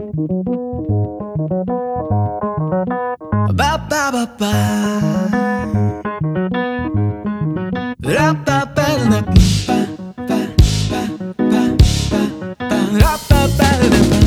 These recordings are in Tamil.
Ba ba ba ba. Ra ba ba da ba ba ba ba ba ba. Ra ba ba da ba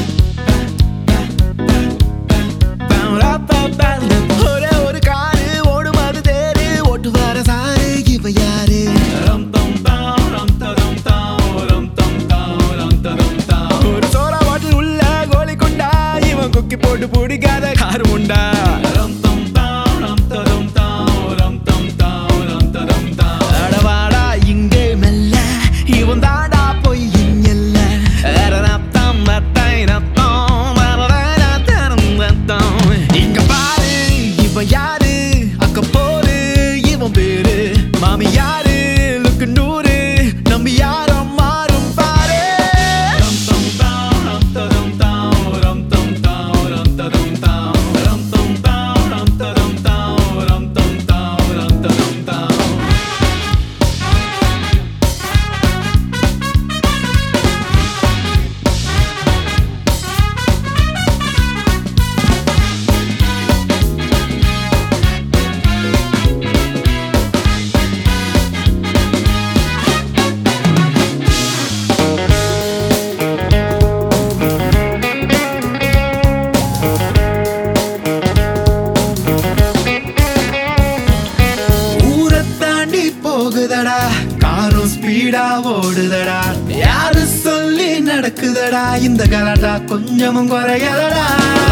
ba ra ba ba da. ஒரே ஒரு காரு ஓடும் அது தேரு ஓட்டு வர சாரு இவ யாரு ரம் தம் தாம் ரம் தரம் தாம் ரம் தம் தாம் ரம் தரம் தாம் ஒரு சோடா பாட்டில் உள்ள கோலி கொண்டா இவன் குக்கி போட்டு பிடிக்காத கார் உண்டா ரம் தம் தாம் ரம் தரம் தாம் ரம் தம் தாம் ரம் தரம் தாம் அடவாடா இங்கே மெல்ல இவன் தாடா போய் இங்கெல்ல அரரத்தம் ரத்தை ரத்தம் வரரரத்தரம் ரத்தம் இங்க பாரு இவன் யாரு அக்க போரு இவன் பேரு மாமி யாரு லுக்கு நூறு நம்பி யாரும் மாறும் பாரு ரம் தம் தாம் ரம் தரம் தாம் ரம் தம் தாம் ரம் தரம் தாம் ரம் தம் தாம் ரம் தரம் தாம் ரம் தம் தாம் ரம் தரம் தாம் ஊரை தாண்டி போகுதடா காரும் ஸ்பீடா ஓடுதடா யாரு சொல்லி நடக்குதடா இந்த கலடா கொஞ்சமும் குறையலடா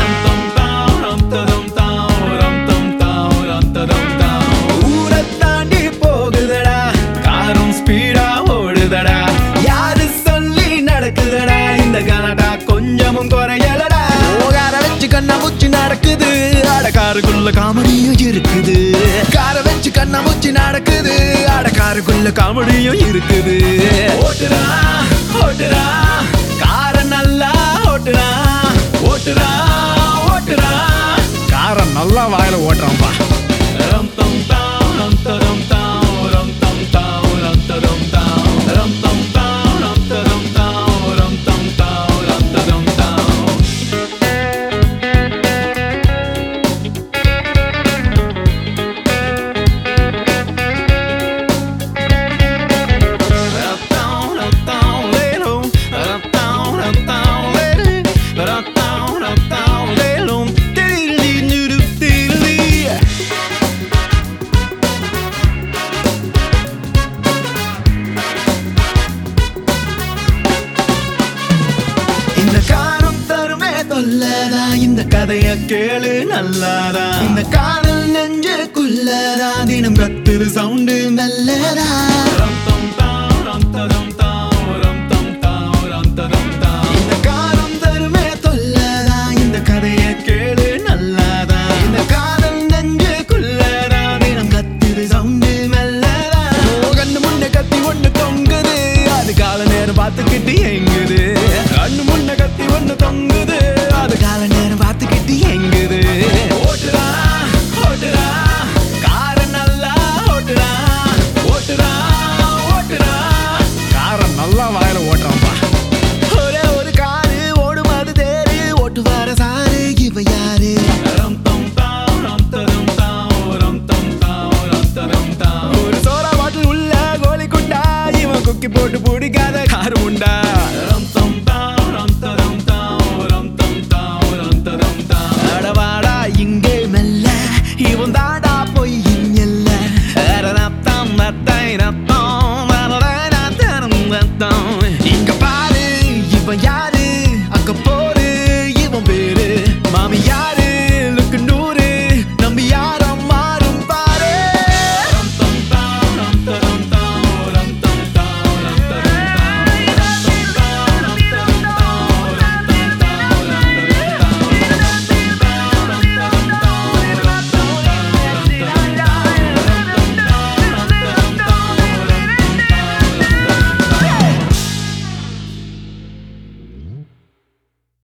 ஊரை தாண்டி போகுதடா காரும் ஸ்பீடா ஓடுதடா யாரு சொல்லி நடக்குதடா இந்த கலடா கொஞ்சமும் குறையலடா ஓகார வச்சு கண்ணா முச்சு நடக்குது அட காருக்குள்ள காமெடியும் இருக்குது கார வச்சு கண்ணா முச்சு நடக்குது அட காருக்குள்ள காமெடியும் இருக்குது ஓட்டுறா ஓட்டுறா கார நல்லா ஓட்டுறா ஓட்டுறா ஓட்டுறா காரை நல்லா வாயில ஓட்டுறான்ப்பா ரம் தம் தாம் ரம் தரம் தாம் ரம் தம் தாம் ரம் தரம் தாம் ரம் தம் தாம் ரம் தரம் தாம் ரம் தம் தாம் ரம் தரம் தாம் இந்த காரம் தருமே தொல்லதா இந்த கதைய கேளு நல்லாதா இந்த காதல் நெஞ்சுக்குள்ளதா தினம் கத்துரு சவுண்டு நல்லதா